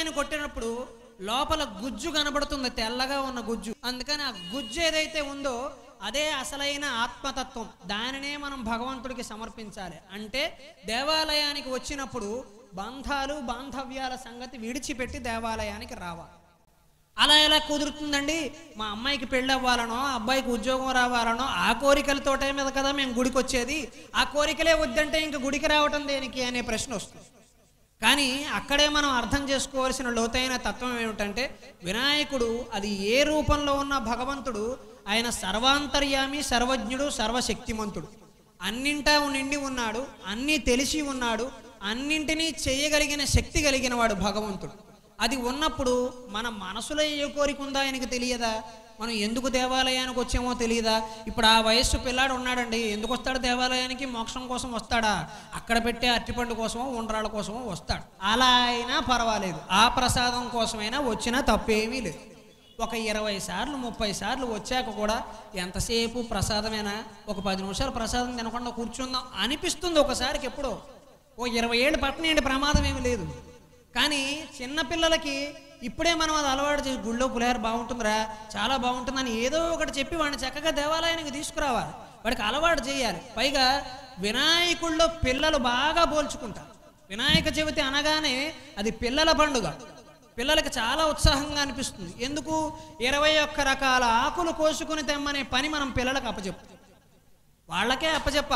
కొబ్బరికాయను కొట్టినప్పుడు లోపల గుజ్జు కనబడుతుంది తెల్లగా ఉన్న గుజ్జు అందుకని ఆ గుజ్జు ఏదైతే ఉందో అదే అసలైన ఆత్మతత్వం దానినే మనం భగవంతుడికి సమర్పించాలి అంటే దేవాలయానికి వచ్చినప్పుడు బంధాలు బాంధవ్యాల సంగతి విడిచిపెట్టి దేవాలయానికి రావాలి అలా ఎలా కుదురుతుందండి మా అమ్మాయికి పెళ్ళి అవ్వాలనో అబ్బాయికి ఉద్యోగం రావాలనో ఆ కోరికలతోటే మీద కదా మేము గుడికి వచ్చేది ఆ కోరికలే వద్దంటే ఇంక గుడికి రావటం దేనికి అనే ప్రశ్న వస్తుంది కానీ అక్కడే మనం అర్థం చేసుకోవాల్సిన లోతైన తత్వం ఏమిటంటే వినాయకుడు అది ఏ రూపంలో ఉన్న భగవంతుడు ఆయన సర్వాంతర్యామి సర్వజ్ఞుడు సర్వశక్తిమంతుడు అన్నింటా నిండి ఉన్నాడు అన్నీ తెలిసి ఉన్నాడు అన్నింటినీ చేయగలిగిన శక్తి కలిగిన వాడు భగవంతుడు అది ఉన్నప్పుడు మన మనసులో ఏ కోరిక ఉందా ఆయనకు తెలియదా మనం ఎందుకు దేవాలయానికి వచ్చామో తెలియదా ఇప్పుడు ఆ వయస్సు పిల్లాడు ఉన్నాడండి ఎందుకు వస్తాడు దేవాలయానికి మోక్షం కోసం వస్తాడా అక్కడ పెట్టే అరటిపండు కోసమో ఉండ్రాళ్ళ కోసమో వస్తాడు అలా అయినా పర్వాలేదు ఆ ప్రసాదం కోసమైనా వచ్చినా తప్పేమీ లేదు ఒక ఇరవై సార్లు ముప్పై సార్లు వచ్చాక కూడా ఎంతసేపు ప్రసాదమేనా ఒక పది నిమిషాలు ప్రసాదం తినకుండా కూర్చుందాం అనిపిస్తుంది ఒకసారికి ఎప్పుడో ఓ ఇరవై ఏళ్ళు పట్టనేయండి ప్రమాదం ఏమీ లేదు కానీ చిన్నపిల్లలకి ఇప్పుడే మనం అది అలవాటు చేసి గుళ్ళో పులిహార బాగుంటుందిరా చాలా బాగుంటుందని ఏదో ఒకటి చెప్పి వాడిని చక్కగా దేవాలయానికి తీసుకురావాలి వాడికి అలవాటు చేయాలి పైగా వినాయకుల్లో పిల్లలు బాగా పోల్చుకుంటారు వినాయక చవితి అనగానే అది పిల్లల పండుగ పిల్లలకి చాలా ఉత్సాహంగా అనిపిస్తుంది ఎందుకు ఇరవై ఒక్క రకాల ఆకులు కోసుకుని తెమ్మనే పని మనం పిల్లలకు అప్పచెప్తాం వాళ్ళకే అప్పచెప్ప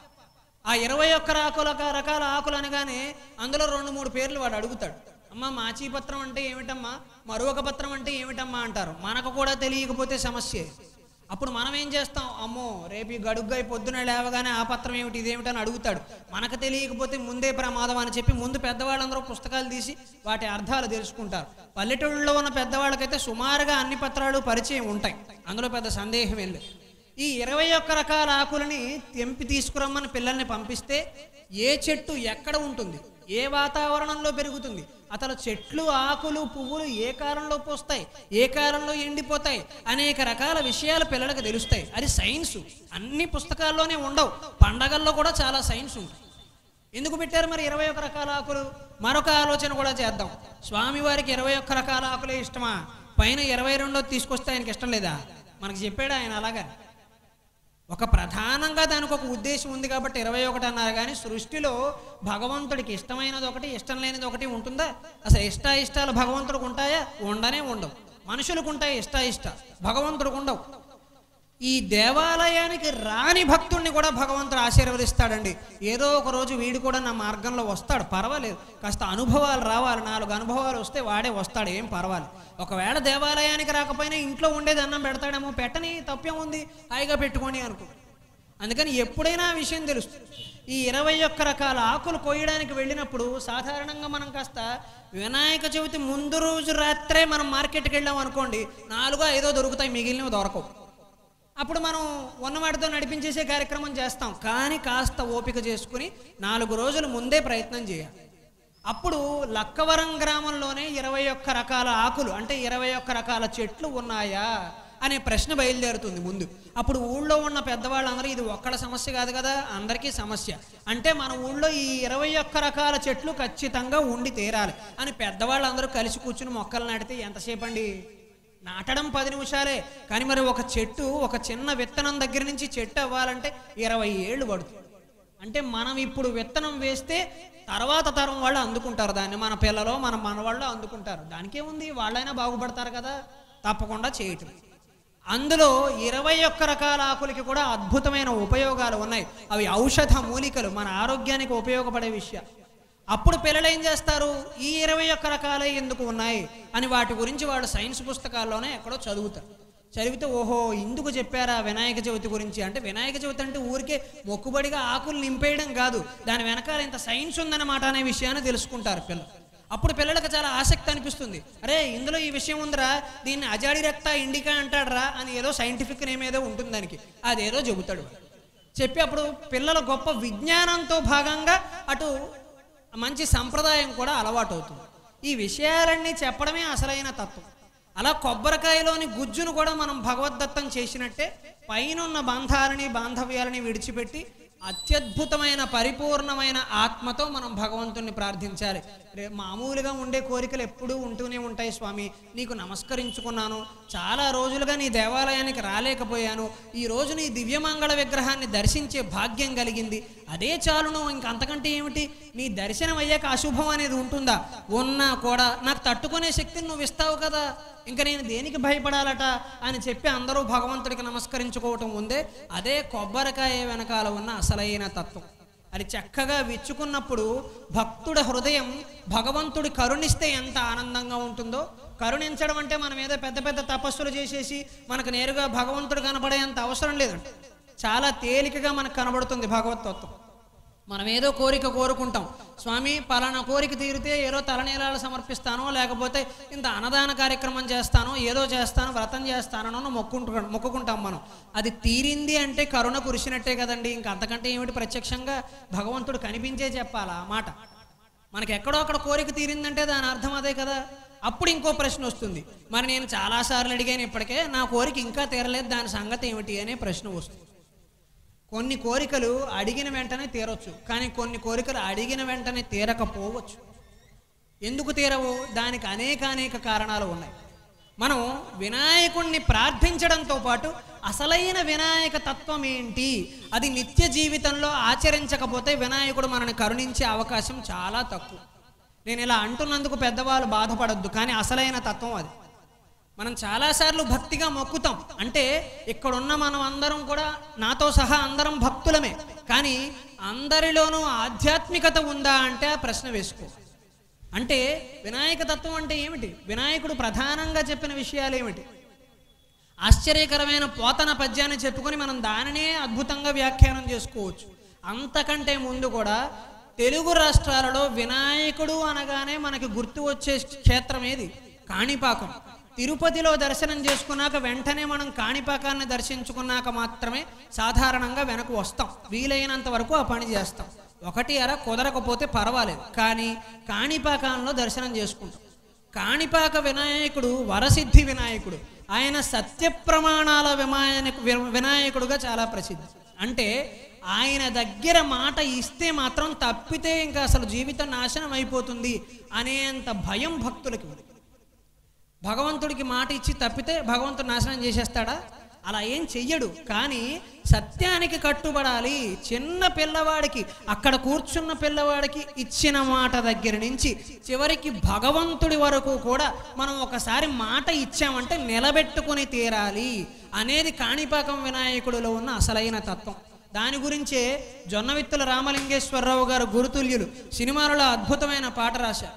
ఆ ఇరవై ఒక్క ఆకుల రకాల ఆకులు అనగానే అందులో రెండు మూడు పేర్లు వాడు అడుగుతాడు అమ్మ మాచీ పత్రం అంటే ఏమిటమ్మా మరొక పత్రం అంటే ఏమిటమ్మా అంటారు మనకు కూడా తెలియకపోతే సమస్యే అప్పుడు మనం ఏం చేస్తాం అమ్మో రేపు ఈ గడుగ్గా ఈ పొద్దున లేవగానే ఆ పత్రం ఏమిటి ఇదేమిటని అడుగుతాడు మనకు తెలియకపోతే ముందే ప్రమాదం అని చెప్పి ముందు పెద్దవాళ్ళందరూ పుస్తకాలు తీసి వాటి అర్థాలు తెలుసుకుంటారు పల్లెటూళ్ళలో ఉన్న పెద్దవాళ్ళకైతే సుమారుగా అన్ని పత్రాలు పరిచయం ఉంటాయి అందులో పెద్ద సందేహం ఏం లేదు ఈ ఇరవై ఒక్క రకాల ఆకులని తెంపి తీసుకురమ్మని పిల్లల్ని పంపిస్తే ఏ చెట్టు ఎక్కడ ఉంటుంది ఏ వాతావరణంలో పెరుగుతుంది అసలు చెట్లు ఆకులు పువ్వులు ఏ కాలంలో పోస్తాయి ఏ కాలంలో ఎండిపోతాయి అనేక రకాల విషయాలు పిల్లలకు తెలుస్తాయి అది సైన్స్ అన్ని పుస్తకాల్లోనే ఉండవు పండగల్లో కూడా చాలా సైన్స్ ఉంటుంది ఎందుకు పెట్టారు మరి ఇరవై ఒక్క రకాల ఆకులు మరొక ఆలోచన కూడా చేద్దాం స్వామివారికి ఇరవై ఒక్క రకాల ఆకులే ఇష్టమా పైన ఇరవై రెండో తీసుకొస్తే ఆయనకి ఇష్టం లేదా మనకు చెప్పాడు ఆయన అలాగా ఒక ప్రధానంగా దానికి ఒక ఉద్దేశం ఉంది కాబట్టి ఇరవై ఒకటి అన్నారు కానీ సృష్టిలో భగవంతుడికి ఇష్టమైనది ఒకటి ఇష్టం లేనిది ఒకటి ఉంటుందా అసలు ఇష్ట ఇష్టాలు భగవంతుడికి ఉంటాయా ఉండనే ఉండవు మనుషులకు ఉంటాయి ఇష్ట ఇష్ట భగవంతుడికి ఉండవు ఈ దేవాలయానికి రాని భక్తుడిని కూడా భగవంతుడు ఆశీర్వదిస్తాడండి ఏదో ఒక రోజు వీడు కూడా నా మార్గంలో వస్తాడు పర్వాలేదు కాస్త అనుభవాలు రావాలి నాలుగు అనుభవాలు వస్తే వాడే వస్తాడు ఏం పర్వాలేదు ఒకవేళ దేవాలయానికి రాకపోయినా ఇంట్లో ఉండేది అన్నం పెడతాడేమో పెట్టని తప్పేం ఉంది హాయిగా పెట్టుకోండి అనుకో అందుకని ఎప్పుడైనా ఆ విషయం తెలుస్తుంది ఈ ఇరవై ఒక్క రకాల ఆకులు కోయడానికి వెళ్ళినప్పుడు సాధారణంగా మనం కాస్త వినాయక చవితి ముందు రోజు రాత్రే మనం మార్కెట్కి వెళ్ళాం అనుకోండి నాలుగో ఐదో దొరుకుతాయి మిగిలినవి దొరకవు అప్పుడు మనం ఉన్నవాటితో నడిపించేసే కార్యక్రమం చేస్తాం కానీ కాస్త ఓపిక చేసుకుని నాలుగు రోజుల ముందే ప్రయత్నం చేయాలి అప్పుడు లక్కవరం గ్రామంలోనే ఇరవై ఒక్క రకాల ఆకులు అంటే ఇరవై ఒక్క రకాల చెట్లు ఉన్నాయా అనే ప్రశ్న బయలుదేరుతుంది ముందు అప్పుడు ఊళ్ళో ఉన్న పెద్దవాళ్ళందరూ ఇది ఒక్కళ్ళ సమస్య కాదు కదా అందరికీ సమస్య అంటే మన ఊళ్ళో ఈ ఇరవై ఒక్క రకాల చెట్లు ఖచ్చితంగా ఉండి తీరాలి అని పెద్దవాళ్ళందరూ కలిసి కూర్చుని మొక్కలు నాటితే ఎంతసేపు అండి నాటడం పది నిమిషాలే కానీ మరి ఒక చెట్టు ఒక చిన్న విత్తనం దగ్గర నుంచి చెట్టు అవ్వాలంటే ఇరవై ఏళ్ళు పడుతుంది అంటే మనం ఇప్పుడు విత్తనం వేస్తే తర్వాత తరం వాళ్ళు అందుకుంటారు దాన్ని మన పిల్లలు మన మనవాళ్ళు అందుకుంటారు దానికే ఉంది వాళ్ళైనా బాగుపడతారు కదా తప్పకుండా చేయటం అందులో ఇరవై ఒక్క రకాల ఆకులకి కూడా అద్భుతమైన ఉపయోగాలు ఉన్నాయి అవి ఔషధ మూలికలు మన ఆరోగ్యానికి ఉపయోగపడే విషయాలు అప్పుడు పిల్లలు ఏం చేస్తారు ఈ ఇరవై ఒక్క రకాలే ఎందుకు ఉన్నాయి అని వాటి గురించి వాళ్ళు సైన్స్ పుస్తకాల్లోనే ఎక్కడో చదువుతారు చదివితే ఓహో ఇందుకు చెప్పారా వినాయక చవితి గురించి అంటే వినాయక చవితి అంటే ఊరికే మొక్కుబడిగా ఆకులు నింపేయడం కాదు దాని వెనకాల ఇంత సైన్స్ ఉందన్నమాట అనే విషయాన్ని తెలుసుకుంటారు పిల్లలు అప్పుడు పిల్లలకు చాలా ఆసక్తి అనిపిస్తుంది అరే ఇందులో ఈ విషయం ఉందిరా దీన్ని అజాడి రక్త ఇండికా అంటాడరా అని ఏదో సైంటిఫిక్ నేమ్ ఏదో ఉంటుంది దానికి అదేదో చెబుతాడు వాడు. చెప్పి అప్పుడు పిల్లల గొప్ప విజ్ఞానంతో భాగంగా అటు మంచి సంప్రదాయం కూడా అలవాటు అవుతుంది ఈ విషయాలన్నీ చెప్పడమే అసలైన తత్వం అలా కొబ్బరికాయలోని గుజ్జును కూడా మనం భగవద్దత్తం చేసినట్టే పైనున్న బంధాలని బాంధవ్యాలని విడిచిపెట్టి అత్యద్భుతమైన పరిపూర్ణమైన ఆత్మతో మనం భగవంతుణ్ణి ప్రార్థించాలి రే మామూలుగా ఉండే కోరికలు ఎప్పుడూ ఉంటూనే ఉంటాయి స్వామి నీకు నమస్కరించుకున్నాను చాలా రోజులుగా నీ దేవాలయానికి రాలేకపోయాను ఈ రోజు నీ దివ్యమంగళ విగ్రహాన్ని దర్శించే భాగ్యం కలిగింది అదే చాలును ఇంక అంతకంటే ఏమిటి నీ దర్శనం అయ్యాక అశుభం అనేది ఉంటుందా ఉన్నా కూడా నాకు తట్టుకునే శక్తిని నువ్వు ఇస్తావు కదా ఇంకా నేను దేనికి భయపడాలట అని చెప్పి అందరూ భగవంతుడికి నమస్కరించుకోవటం ఉందే అదే కొబ్బరికాయ వెనకాల ఉన్న అసలైన తత్వం అది చక్కగా విచ్చుకున్నప్పుడు భక్తుడి హృదయం భగవంతుడి కరుణిస్తే ఎంత ఆనందంగా ఉంటుందో కరుణించడం అంటే మనం ఏదో పెద్ద పెద్ద తపస్సులు చేసేసి మనకు నేరుగా భగవంతుడు కనబడేంత అవసరం లేదండి చాలా తేలికగా మనకు కనబడుతుంది భగవతత్వం మనం ఏదో కోరిక కోరుకుంటాం స్వామి పలానా కోరిక తీరితే ఏదో తలనీలాలు సమర్పిస్తానో లేకపోతే ఇంత అన్నదాన కార్యక్రమం చేస్తానో ఏదో చేస్తాను వ్రతం చేస్తానో మొక్కుంటు మొక్కుకుంటాం మనం అది తీరింది అంటే కరుణ కురిసినట్టే కదండి ఇంకా అంతకంటే ఏమిటి ప్రత్యక్షంగా భగవంతుడు కనిపించే చెప్పాలా ఆ మాట మనకి ఎక్కడో అక్కడ కోరిక తీరిందంటే దాని అర్థం అదే కదా అప్పుడు ఇంకో ప్రశ్న వస్తుంది మరి నేను చాలాసార్లు అడిగాను ఇప్పటికే నా కోరిక ఇంకా తీరలేదు దాని సంగతి ఏమిటి అనే ప్రశ్న వస్తుంది కొన్ని కోరికలు అడిగిన వెంటనే తీరవచ్చు కానీ కొన్ని కోరికలు అడిగిన వెంటనే తీరకపోవచ్చు ఎందుకు తీరవు దానికి అనేక అనేక కారణాలు ఉన్నాయి మనం వినాయకుణ్ణి ప్రార్థించడంతో పాటు అసలైన వినాయక తత్వం ఏంటి అది నిత్య జీవితంలో ఆచరించకపోతే వినాయకుడు మనని కరుణించే అవకాశం చాలా తక్కువ నేను ఇలా అంటున్నందుకు పెద్దవాళ్ళు బాధపడద్దు కానీ అసలైన తత్వం అది మనం చాలాసార్లు భక్తిగా మొక్కుతాం అంటే ఇక్కడున్న మనం అందరం కూడా నాతో సహా అందరం భక్తులమే కానీ అందరిలోనూ ఆధ్యాత్మికత ఉందా అంటే ఆ ప్రశ్న వేసుకో అంటే వినాయక తత్వం అంటే ఏమిటి వినాయకుడు ప్రధానంగా చెప్పిన విషయాలు ఏమిటి ఆశ్చర్యకరమైన పోతన పద్యాన్ని చెప్పుకొని మనం దానినే అద్భుతంగా వ్యాఖ్యానం చేసుకోవచ్చు అంతకంటే ముందు కూడా తెలుగు రాష్ట్రాలలో వినాయకుడు అనగానే మనకి గుర్తు వచ్చే క్షేత్రం ఏది కాణిపాకం తిరుపతిలో దర్శనం చేసుకున్నాక వెంటనే మనం కాణిపాకాన్ని దర్శించుకున్నాక మాత్రమే సాధారణంగా వెనక్కి వస్తాం వీలైనంత వరకు ఆ పని చేస్తాం ఒకటి అర కుదరకపోతే పర్వాలేదు కానీ కాణిపాకంలో దర్శనం చేసుకుంటాం కాణిపాక వినాయకుడు వరసిద్ధి వినాయకుడు ఆయన సత్య ప్రమాణాల వినాయక వినాయకుడుగా చాలా ప్రసిద్ధి అంటే ఆయన దగ్గర మాట ఇస్తే మాత్రం తప్పితే ఇంకా అసలు జీవితం నాశనం అయిపోతుంది అనేంత భయం భక్తులకి ఉంది భగవంతుడికి మాట ఇచ్చి తప్పితే భగవంతుడు నాశనం చేసేస్తాడా అలా ఏం చెయ్యడు కానీ సత్యానికి కట్టుబడాలి చిన్న పిల్లవాడికి అక్కడ కూర్చున్న పిల్లవాడికి ఇచ్చిన మాట దగ్గర నుంచి చివరికి భగవంతుడి వరకు కూడా మనం ఒకసారి మాట ఇచ్చామంటే నిలబెట్టుకుని తీరాలి అనేది కాణిపాకం వినాయకుడిలో ఉన్న అసలైన తత్వం దాని గురించే జొన్నవిత్తుల రామలింగేశ్వరరావు గారు గురుతుల్యులు సినిమాలలో అద్భుతమైన పాట రాశారు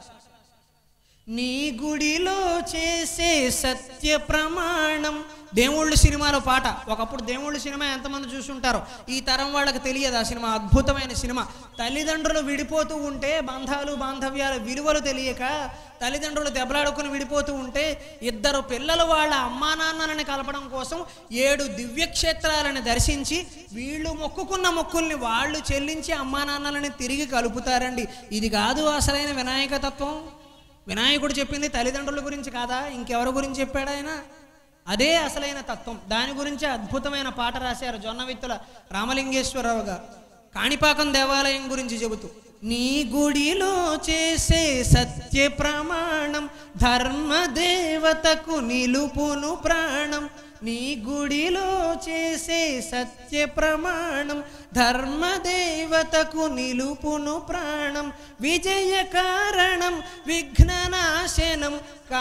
నీ గుడిలో చేసే సత్య ప్రమాణం దేవుళ్ళు సినిమాలో పాట ఒకప్పుడు దేవుళ్ళు సినిమా ఎంతమంది చూసుంటారో ఈ తరం వాళ్ళకి తెలియదు ఆ సినిమా అద్భుతమైన సినిమా తల్లిదండ్రులు విడిపోతూ ఉంటే బంధాలు బాంధవ్యాలు విలువలు తెలియక తల్లిదండ్రులు దెబ్బలాడుకుని విడిపోతూ ఉంటే ఇద్దరు పిల్లలు వాళ్ళ అమ్మా నాన్నలని కలపడం కోసం ఏడు దివ్యక్షేత్రాలను దర్శించి వీళ్ళు మొక్కుకున్న మొక్కుల్ని వాళ్ళు చెల్లించి అమ్మా నాన్నలని తిరిగి కలుపుతారండి ఇది కాదు అసలైన వినాయక తత్వం వినాయకుడు చెప్పింది తల్లిదండ్రుల గురించి కాదా ఇంకెవరి గురించి చెప్పాడు ఆయన అదే అసలైన తత్వం దాని గురించి అద్భుతమైన పాట రాశారు జొన్నవిత్తుల రామలింగేశ్వరరావు గారు కాణిపాకం దేవాలయం గురించి చెబుతూ నీ గుడిలో చేసే సత్య ప్రమాణం ధర్మదేవతకు నిలుపును ప్రాణం నీ గుడిలో చేసే సత్య ప్రమాణం ధర్మదేవతకు నిలుపును ప్రాణం విజయ కారణం విఘ్ననాశనం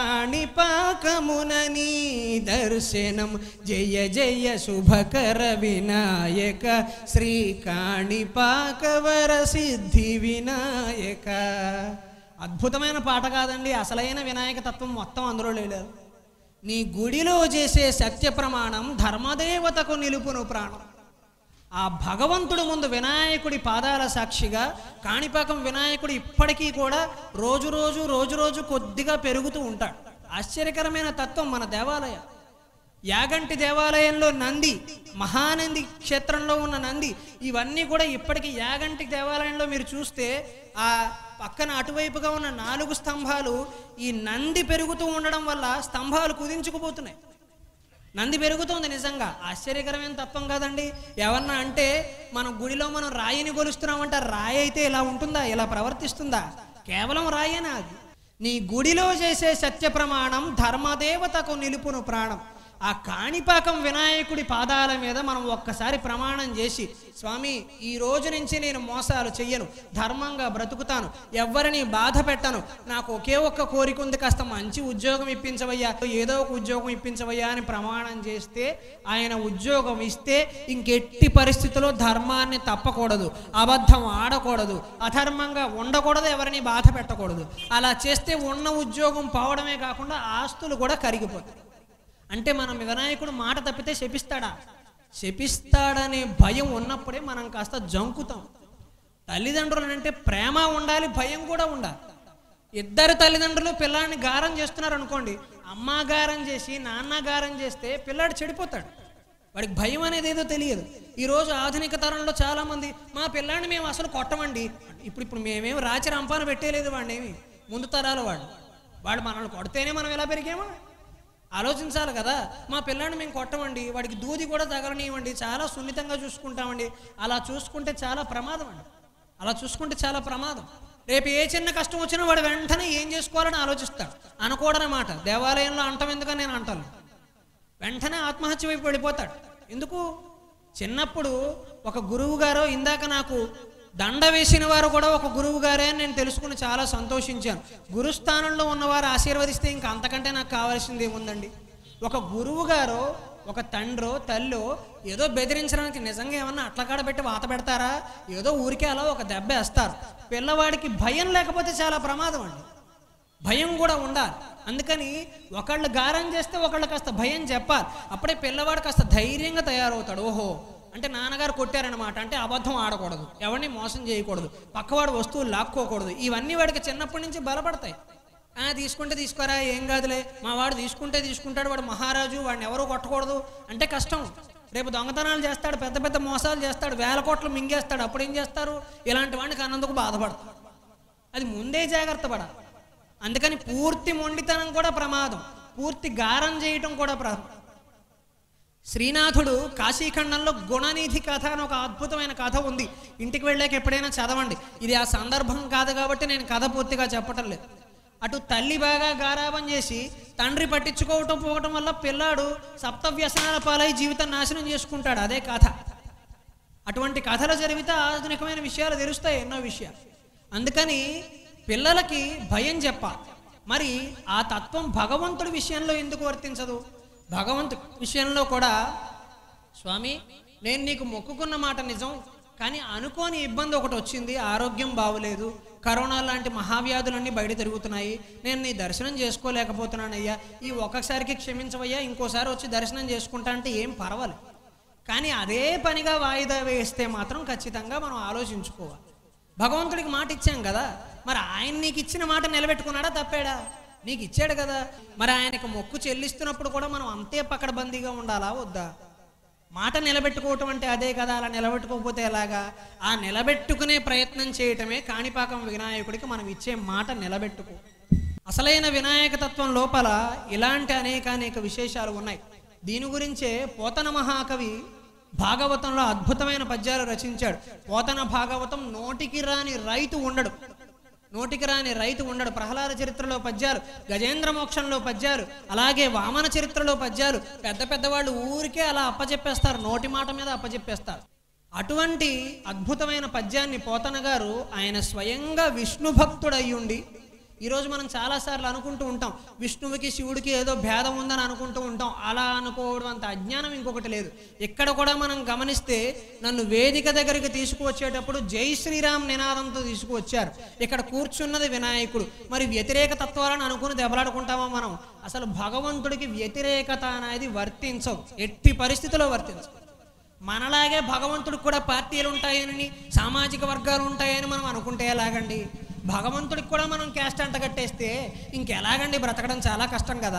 కాణిపాకమునని దర్శనం జయ జయ శుభకర వినాయక శ్రీ కాణిపాకవర సిద్ధి వినాయక అద్భుతమైన పాట కాదండి అసలైన వినాయక తత్వం మొత్తం అందులో లేదు నీ గుడిలో చేసే సత్య ప్రమాణం ధర్మదేవతకు నిలుపును ప్రాణం ఆ భగవంతుడు ముందు వినాయకుడి పాదాల సాక్షిగా కాణిపాకం వినాయకుడు ఇప్పటికీ కూడా రోజు రోజు రోజు రోజు కొద్దిగా పెరుగుతూ ఉంటాడు ఆశ్చర్యకరమైన తత్వం మన దేవాలయ యాగంటి దేవాలయంలో నంది మహానంది క్షేత్రంలో ఉన్న నంది ఇవన్నీ కూడా ఇప్పటికీ యాగంటి దేవాలయంలో మీరు చూస్తే ఆ పక్కన అటువైపుగా ఉన్న నాలుగు స్తంభాలు ఈ నంది పెరుగుతూ ఉండడం వల్ల స్తంభాలు కుదించుకుపోతున్నాయి నంది పెరుగుతోంది నిజంగా ఆశ్చర్యకరమైన తత్వం కాదండి ఎవరన్నా అంటే మనం గుడిలో మనం రాయిని కొలుస్తున్నామంటే ఆ రాయి అయితే ఇలా ఉంటుందా ఇలా ప్రవర్తిస్తుందా కేవలం రాయేనా అది నీ గుడిలో చేసే సత్య ప్రమాణం ధర్మదేవతకు నిలుపును ప్రాణం ఆ కాణిపాకం వినాయకుడి పాదాల మీద మనం ఒక్కసారి ప్రమాణం చేసి స్వామి ఈ రోజు నుంచి నేను మోసాలు చెయ్యను ధర్మంగా బ్రతుకుతాను ఎవరిని బాధ పెట్టను నాకు ఒకే ఒక్క కోరిక ఉంది కాస్త మంచి ఉద్యోగం ఇప్పించవయ్యా ఏదో ఒక ఉద్యోగం ఇప్పించవయ్యా అని ప్రమాణం చేస్తే ఆయన ఉద్యోగం ఇస్తే ఇంకెట్టి పరిస్థితుల్లో ధర్మాన్ని తప్పకూడదు అబద్ధం ఆడకూడదు అధర్మంగా ఉండకూడదు ఎవరిని బాధ పెట్టకూడదు అలా చేస్తే ఉన్న ఉద్యోగం పోవడమే కాకుండా ఆస్తులు కూడా కరిగిపోతాయి అంటే మనం వినాయకుడు మాట తప్పితే శపిస్తాడా శపిస్తాడనే భయం ఉన్నప్పుడే మనం కాస్త జంకుతాం తల్లిదండ్రులు అంటే ప్రేమ ఉండాలి భయం కూడా ఉండాలి ఇద్దరు తల్లిదండ్రులు పిల్లాడిని గారం చేస్తున్నారు అనుకోండి అమ్మ గారం చేసి నాన్న గారం చేస్తే పిల్లాడు చెడిపోతాడు వాడికి భయం అనేది ఏదో తెలియదు ఈరోజు ఆధునిక తరంలో చాలామంది మా పిల్లాడిని మేము అసలు కొట్టమండి ఇప్పుడు ఇప్పుడు మేమేం రాచి రంపాన పెట్టేలేదు వాడిని ఏమి ముందు తరాల వాడు వాడు మనల్ని కొడితేనే మనం ఎలా పెరిగామా ఆలోచించాలి కదా మా పిల్లాడిని మేము కొట్టమండి వాడికి దూది కూడా తగలనివ్వండి చాలా సున్నితంగా చూసుకుంటామండి అలా చూసుకుంటే చాలా ప్రమాదం అండి అలా చూసుకుంటే చాలా ప్రమాదం రేపు ఏ చిన్న కష్టం వచ్చినా వాడు వెంటనే ఏం చేసుకోవాలని ఆలోచిస్తాడు అనుకోడనమాట దేవాలయంలో అంటం ఎందుకని నేను అంటాను వెంటనే ఆత్మహత్య వైపు వెళ్ళిపోతాడు ఎందుకు చిన్నప్పుడు ఒక గురువు గారో ఇందాక నాకు దండ వేసిన వారు కూడా ఒక గురువు గారే అని నేను తెలుసుకుని చాలా సంతోషించాను గురుస్థానంలో ఉన్నవారు ఆశీర్వదిస్తే ఇంకా అంతకంటే నాకు కావాల్సింది ఏముందండి ఒక గురువు గారో ఒక తండ్రో తల్లో ఏదో బెదిరించడానికి నిజంగా ఏమన్నా అట్లకాడ పెట్టి వాత పెడతారా ఏదో ఊరికే అలా ఒక దెబ్బ వేస్తారు పిల్లవాడికి భయం లేకపోతే చాలా ప్రమాదం అండి భయం కూడా ఉండాలి అందుకని ఒకళ్ళు గారం చేస్తే ఒకళ్ళు కాస్త భయం చెప్పాలి అప్పుడే పిల్లవాడు కాస్త ధైర్యంగా తయారవుతాడు ఓహో అంటే నాన్నగారు కొట్టారనమాట అంటే అబద్ధం ఆడకూడదు ఎవరిని మోసం చేయకూడదు పక్కవాడు వస్తువులు లాక్కోకూడదు ఇవన్నీ వాడికి చిన్నప్పటి నుంచి బలపడతాయి ఆ తీసుకుంటే తీసుకోరా ఏం కాదులే మా వాడు తీసుకుంటే తీసుకుంటాడు వాడు మహారాజు వాడిని ఎవరు కొట్టకూడదు అంటే కష్టం రేపు దొంగతనాలు చేస్తాడు పెద్ద పెద్ద మోసాలు చేస్తాడు వేల కోట్లు మింగేస్తాడు అప్పుడు ఏం చేస్తారు ఇలాంటి వాడిని కన్నందుకు బాధపడతాడు అది ముందే జాగ్రత్త పడాలి అందుకని పూర్తి మొండితనం కూడా ప్రమాదం పూర్తి గారం చేయటం కూడా ప్రమాదం శ్రీనాథుడు కాశీఖండంలో గుణనిధి కథ అని ఒక అద్భుతమైన కథ ఉంది ఇంటికి వెళ్ళాక ఎప్పుడైనా చదవండి ఇది ఆ సందర్భం కాదు కాబట్టి నేను కథ పూర్తిగా చెప్పటం లేదు అటు తల్లి బాగా గారాబం చేసి తండ్రి పట్టించుకోవటం పోవటం వల్ల పిల్లాడు సప్త వ్యసనాల పాలై జీవితం నాశనం చేసుకుంటాడు అదే కథ అటువంటి కథలు జరిగితే ఆధునికమైన విషయాలు తెలుస్తాయి ఎన్నో విషయాలు అందుకని పిల్లలకి భయం చెప్పాలి మరి ఆ తత్వం భగవంతుడి విషయంలో ఎందుకు వర్తించదు భగవంతుడి విషయంలో కూడా స్వామి నేను నీకు మొక్కుకున్న మాట నిజం కానీ అనుకోని ఇబ్బంది ఒకటి వచ్చింది ఆరోగ్యం బాగోలేదు కరోనా లాంటి మహావ్యాధులన్నీ బయట తిరుగుతున్నాయి నేను నీ దర్శనం చేసుకోలేకపోతున్నానయ్యా ఈ ఒక్కసారికి క్షమించవయ్యా ఇంకోసారి వచ్చి దర్శనం చేసుకుంటా అంటే ఏం పర్వాలేదు కానీ అదే పనిగా వాయిదా వేస్తే మాత్రం ఖచ్చితంగా మనం ఆలోచించుకోవాలి భగవంతుడికి మాట ఇచ్చాం కదా మరి ఆయన నీకు ఇచ్చిన మాట నిలబెట్టుకున్నాడా తప్పాడా నీకు ఇచ్చాడు కదా మరి ఆయనకు మొక్కు చెల్లిస్తున్నప్పుడు కూడా మనం అంతే పకడ్బందీగా ఉండాలా వద్దా మాట నిలబెట్టుకోవటం అంటే అదే కదా అలా నిలబెట్టుకోకపోతే ఎలాగా ఆ నిలబెట్టుకునే ప్రయత్నం చేయటమే కాణిపాకం వినాయకుడికి మనం ఇచ్చే మాట నిలబెట్టుకో అసలైన వినాయక తత్వం లోపల ఇలాంటి అనేక అనేక విశేషాలు ఉన్నాయి దీని గురించే పోతన మహాకవి భాగవతంలో అద్భుతమైన పద్యాలు రచించాడు పోతన భాగవతం నోటికి రాని రైతు ఉండడు నోటికి రాని రైతు ఉండడు ప్రహ్లాద చరిత్రలో పద్యాలు గజేంద్ర మోక్షంలో పద్యాలు అలాగే వామన చరిత్రలో పద్యాలు పెద్ద పెద్ద వాళ్ళు ఊరికే అలా అప్పచెప్పేస్తారు నోటి మాట మీద అప్పచెప్పేస్తారు అటువంటి అద్భుతమైన పద్యాన్ని పోతన గారు ఆయన స్వయంగా విష్ణు భక్తుడయ్యుండి ఈరోజు మనం చాలాసార్లు అనుకుంటూ ఉంటాం విష్ణువుకి శివుడికి ఏదో భేదం ఉందని అనుకుంటూ ఉంటాం అలా అనుకోవడం అంత అజ్ఞానం ఇంకొకటి లేదు ఇక్కడ కూడా మనం గమనిస్తే నన్ను వేదిక దగ్గరికి తీసుకువచ్చేటప్పుడు జై శ్రీరామ్ నినాదంతో తీసుకువచ్చారు ఇక్కడ కూర్చున్నది వినాయకుడు మరి వ్యతిరేక తత్వాలను అనుకుని దెబ్బలాడుకుంటామా మనం అసలు భగవంతుడికి వ్యతిరేకత అనేది వర్తించవు ఎట్టి పరిస్థితిలో వర్తించవు మనలాగే భగవంతుడికి కూడా పార్టీలు ఉంటాయని సామాజిక వర్గాలు ఉంటాయని మనం అనుకుంటే ఎలాగండి భగవంతుడికి కూడా మనం క్యాస్ట్ అంటగట్టేస్తే ఇంకెలాగండి బ్రతకడం చాలా కష్టం కదా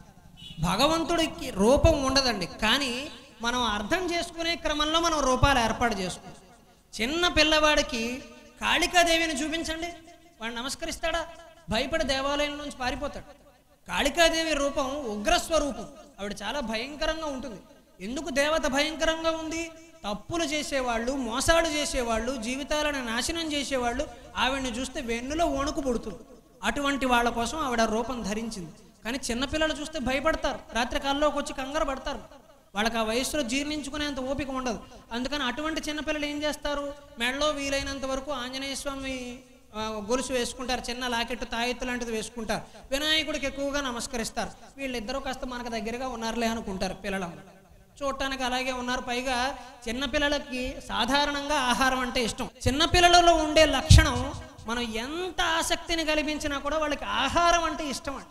భగవంతుడికి రూపం ఉండదండి కానీ మనం అర్థం చేసుకునే క్రమంలో మనం రూపాలు ఏర్పాటు చేసుకుంటాం చిన్న పిల్లవాడికి కాళికాదేవిని చూపించండి వాడు నమస్కరిస్తాడా భయపడి దేవాలయం నుంచి పారిపోతాడు కాళికాదేవి రూపం ఉగ్రస్వరూపం ఆవిడ చాలా భయంకరంగా ఉంటుంది ఎందుకు దేవత భయంకరంగా ఉంది తప్పులు చేసేవాళ్ళు మోసాలు చేసేవాళ్ళు జీవితాలను నాశనం చేసేవాళ్ళు ఆవిడని చూస్తే వెన్నులో వణుకు పుడుతుంది అటువంటి వాళ్ళ కోసం ఆవిడ రూపం ధరించింది కానీ చిన్నపిల్లలు చూస్తే భయపడతారు రాత్రి కాల్లోకి వచ్చి కంగారు పడతారు వాళ్ళకి ఆ వయసులో జీర్ణించుకునేంత ఓపిక ఉండదు అందుకని అటువంటి చిన్నపిల్లలు ఏం చేస్తారు మెడలో వీలైనంత వరకు ఆంజనేయ స్వామి ఆ, గొలుసు వేసుకుంటారు చిన్న లాకెట్ తాయెత్తు లాంటిది వేసుకుంటారు వినాయకుడికి ఎక్కువగా నమస్కరిస్తారు వీళ్ళిద్దరూ కాస్త మనకు దగ్గరగా ఉన్నారులే అనుకుంటారు పిల్లలందరూ చూడటానికి అలాగే ఉన్నారు పైగా చిన్నపిల్లలకి సాధారణంగా ఆహారం అంటే ఇష్టం చిన్నపిల్లలలో ఉండే లక్షణం మనం ఎంత ఆసక్తిని కల్పించినా కూడా వాళ్ళకి ఆహారం అంటే ఇష్టం అంట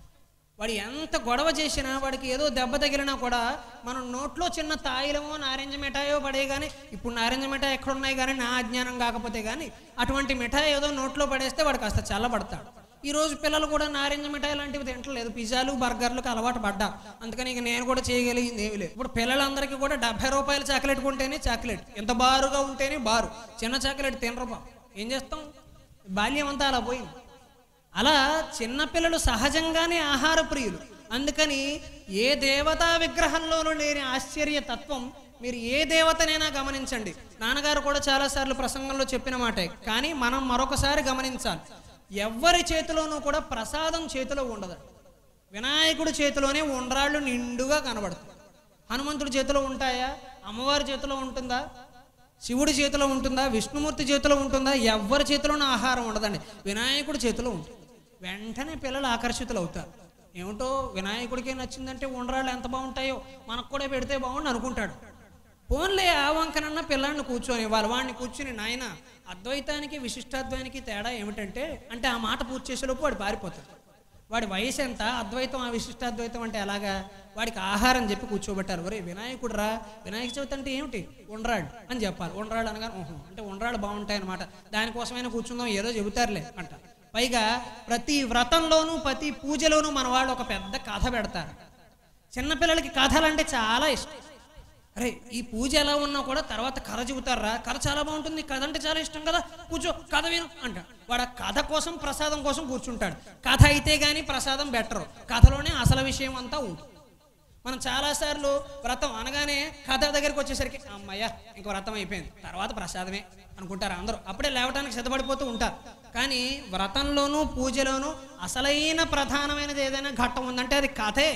వాడు ఎంత గొడవ చేసినా వాడికి ఏదో దెబ్బ తగిలినా కూడా మనం నోట్లో చిన్న తాయిలమో నారింజ మిఠాయో పడే కానీ ఇప్పుడు నారింజ మిఠాయి ఎక్కడున్నాయి కానీ నా అజ్ఞానం కాకపోతే కానీ అటువంటి మిఠాయి ఏదో నోట్లో పడేస్తే వాడు కాస్త చల్లబడతాడు ఈ రోజు పిల్లలు కూడా నారింజ మిఠాయి లాంటివి తింటలేదు పిజ్జాలు బర్గర్లకు అలవాటు పడ్డా అందుకని ఇక నేను కూడా చేయగలిగింది ఏమీ లేదు ఇప్పుడు పిల్లలందరికీ కూడా డెబ్బై రూపాయల చాక్లెట్ కొంటేనే చాక్లెట్ ఎంత బారుగా ఉంటేనే బారు చిన్న చాక్లెట్ తినరు పాపం. ఏం చేస్తాం బాల్యం అంతా అలా పోయింది అలా చిన్నపిల్లలు సహజంగానే ఆహార ప్రియులు అందుకని ఏ దేవతా విగ్రహంలోనూ లేని ఆశ్చర్య తత్వం మీరు ఏ దేవతనైనా గమనించండి నాన్నగారు కూడా చాలాసార్లు ప్రసంగంలో చెప్పిన మాటే కానీ మనం మరొకసారి గమనించాలి ఎవ్వరి చేతిలోనూ కూడా ప్రసాదం చేతిలో ఉండదు వినాయకుడి చేతిలోనే ఉండ్రాళ్ళు నిండుగా కనబడుతుంది హనుమంతుడి చేతిలో ఉంటాయా అమ్మవారి చేతిలో ఉంటుందా శివుడి చేతిలో ఉంటుందా విష్ణుమూర్తి చేతిలో ఉంటుందా ఎవ్వరి చేతిలోనూ ఆహారం ఉండదండి వినాయకుడి చేతిలో ఉంటుంది వెంటనే పిల్లలు ఆకర్షితులు అవుతారు ఏమిటో వినాయకుడికి నచ్చిందంటే ఉండ్రాళ్ళు ఎంత బాగుంటాయో మనకు కూడా పెడితే బాగుండు అనుకుంటాడు పోన్లే ఆ వంకనన్న పిల్లాడిని కూర్చొని వాళ్ళ వాడిని కూర్చుని నాయన అద్వైతానికి విశిష్టాద్వైతానికి తేడా ఏమిటంటే అంటే ఆ మాట పూర్తి చేసేలోపు వాడు పారిపోతాడు వాడి వయసు ఎంత అద్వైతం ఆ విశిష్టాద్వైతం అంటే ఎలాగా వాడికి ఆహారం చెప్పి కూర్చోబెట్టారు ఒరే వినాయకుడు రా వినాయక చవితి అంటే ఏమిటి ఉండ్రాడు అని చెప్పాలి ఉండ్రాడు అనగా ఓహో అంటే ఉండ్రాడు బాగుంటాయి అనమాట దానికోసమైనా కూర్చుందాం ఏదో చెబుతారులే అంట పైగా ప్రతి వ్రతంలోనూ ప్రతి పూజలోనూ మన వాళ్ళు ఒక పెద్ద కథ పెడతారు చిన్నపిల్లలకి కథలు అంటే చాలా ఇష్టం అరే ఈ పూజ ఎలా ఉన్నా కూడా తర్వాత కథ చెబుతారా కథ చాలా బాగుంటుంది కథ అంటే చాలా ఇష్టం కదా కూర్చో కథ విను అంట వాడు ఆ కథ కోసం ప్రసాదం కోసం కూర్చుంటాడు కథ అయితే కానీ ప్రసాదం బెటరు కథలోనే అసలు విషయం అంతా ఉంటుంది మనం చాలాసార్లు వ్రతం అనగానే కథ దగ్గరికి వచ్చేసరికి అమ్మయ్య ఇంక వ్రతం అయిపోయింది తర్వాత ప్రసాదమే అనుకుంటారు అందరూ అప్పుడే లేవటానికి సిద్ధపడిపోతూ ఉంటారు కానీ వ్రతంలోనూ పూజలోనూ అసలైన ప్రధానమైనది ఏదైనా ఘట్టం ఉందంటే అది కథే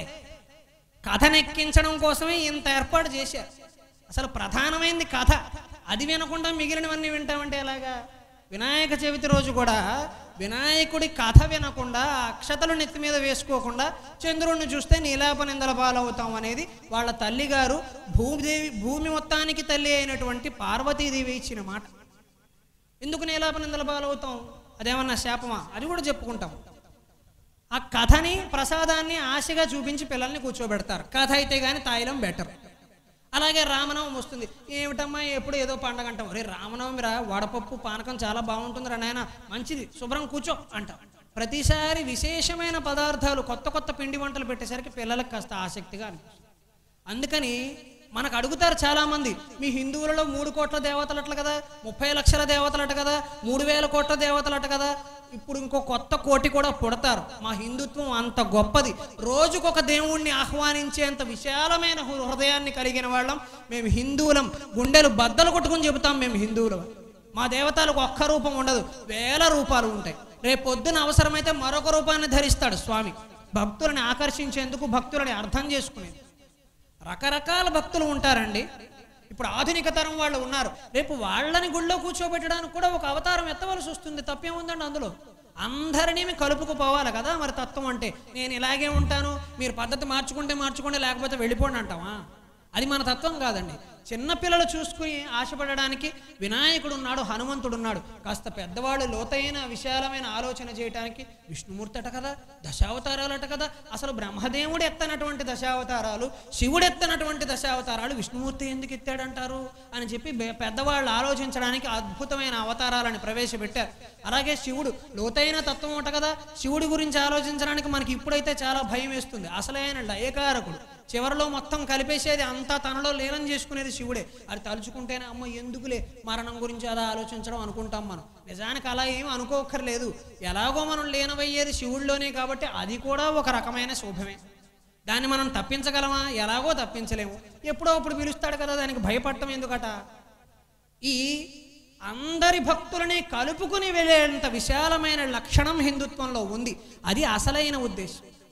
కథనెక్కించడం కోసమే ఇంత ఏర్పాటు చేశారు అసలు ప్రధానమైనది కథ అది వినకుండా మిగిలినవన్నీ వింటామంటే ఎలాగా వినాయక చవితి రోజు కూడా వినాయకుడి కథ వినకుండా ఆ అక్షతలు నెత్తి మీద వేసుకోకుండా చంద్రుడిని చూస్తే నీలాపనిందల పాలవుతాం అనేది వాళ్ళ తల్లిగారు భూమిదేవి భూమి మొత్తానికి తల్లి అయినటువంటి పార్వతీదేవి ఇచ్చిన మాట ఎందుకు నీలాపనిందల పాలవుతాం అదేమన్నా శాపమా అది కూడా చెప్పుకుంటాం ఆ కథని ప్రసాదాన్ని ఆశగా చూపించి పిల్లల్ని కూర్చోబెడతారు కథ అయితే కానీ తాయిలం బెటర్ అలాగే రామనవమి వస్తుంది ఏమిటమ్మా ఎప్పుడు ఏదో పండగ అంటాం రే రామనవమి రా వడపప్పు పానకం చాలా బాగుంటుంది రా నాయన మంచిది శుభ్రం కూర్చో అంటాం ప్రతిసారి విశేషమైన పదార్థాలు కొత్త కొత్త పిండి వంటలు పెట్టేసరికి పిల్లలకు కాస్త ఆసక్తిగా అనిపిస్తుంది అందుకని మనకు అడుగుతారు చాలామంది మీ హిందువులలో మూడు కోట్ల దేవతలట కదా ముప్పై లక్షల దేవతలట కదా మూడు వేల కోట్ల దేవతలట కదా ఇప్పుడు ఇంకో కొత్త కోటి కూడా పుడతారు మా హిందుత్వం అంత గొప్పది రోజుకొక దేవుణ్ణి ఆహ్వానించేంత విశాలమైన హృ- హృదయాన్ని కలిగిన వాళ్ళం మేము హిందువులం గుండెలు బద్దలు కొట్టుకుని చెబుతాం మేము హిందువులం మా దేవతలకు ఒక్క రూపం ఉండదు వేల రూపాలు ఉంటాయి రేపు పొద్దున అవసరమైతే మరొక రూపాన్ని ధరిస్తాడు స్వామి భక్తులని ఆకర్షించేందుకు భక్తులని అర్థం చేసుకునేది రకరకాల భక్తులు ఉంటారండి ఇప్పుడు ఆధునిక తరం వాళ్ళు ఉన్నారు రేపు వాళ్ళని గుళ్ళో కూర్చోబెట్టడానికి కూడా ఒక అవతారం ఎత్తవలసి వస్తుంది తప్పేముందండి అందులో అందరినీ కలుపుకుపోవాలి కదా మరి తత్వం అంటే నేను ఇలాగే ఉంటాను మీరు పద్ధతి మార్చుకుంటే మార్చుకుంటే లేకపోతే వెళ్ళిపోండి అంటావా అది మన తత్వం కాదండి చిన్నపిల్లలు చూసుకుని ఆశపడడానికి వినాయకుడు ఉన్నాడు హనుమంతుడు ఉన్నాడు కాస్త పెద్దవాళ్ళు లోతైన విశాలమైన ఆలోచన చేయడానికి విష్ణుమూర్తి అట కదా దశావతారాలు అట కదా అసలు బ్రహ్మదేవుడు ఎత్తనటువంటి దశావతారాలు శివుడు ఎత్తనటువంటి దశావతారాలు విష్ణుమూర్తి ఎందుకు ఎత్తాడంటారు అని చెప్పి బె- పెద్దవాళ్ళు ఆలోచించడానికి అద్భుతమైన అవతారాలను ప్రవేశపెట్టారు అలాగే శివుడు లోతైన తత్వం అట కదా శివుడి గురించి ఆలోచించడానికి మనకి ఇప్పుడైతే చాలా భయం వేస్తుంది అసలైన లయకారకుడు చివరిలో మొత్తం కలిపేసేది అంతా తనలో లీనం చేసుకునేది శివుడే అది తలుచుకుంటేనే అమ్మ ఎందుకులే మరణం గురించి అలా ఆలోచించడం అనుకుంటాం మనం నిజానికి అలా ఏం అనుకోకర్లేదు ఎలాగో మనం లీనమయ్యేది శివుడిలోనే కాబట్టి అది కూడా ఒక రకమైన శుభమే దాన్ని మనం తప్పించగలమా ఎలాగో తప్పించలేము ఎప్పుడో అప్పుడు పిలుస్తాడు కదా దానికి భయపడటం ఎందుకట ఈ అందరి భక్తులని కలుపుకుని వెళ్ళేంత విశాలమైన లక్షణం హిందుత్వంలో ఉంది అది అసలైన ఉద్దేశం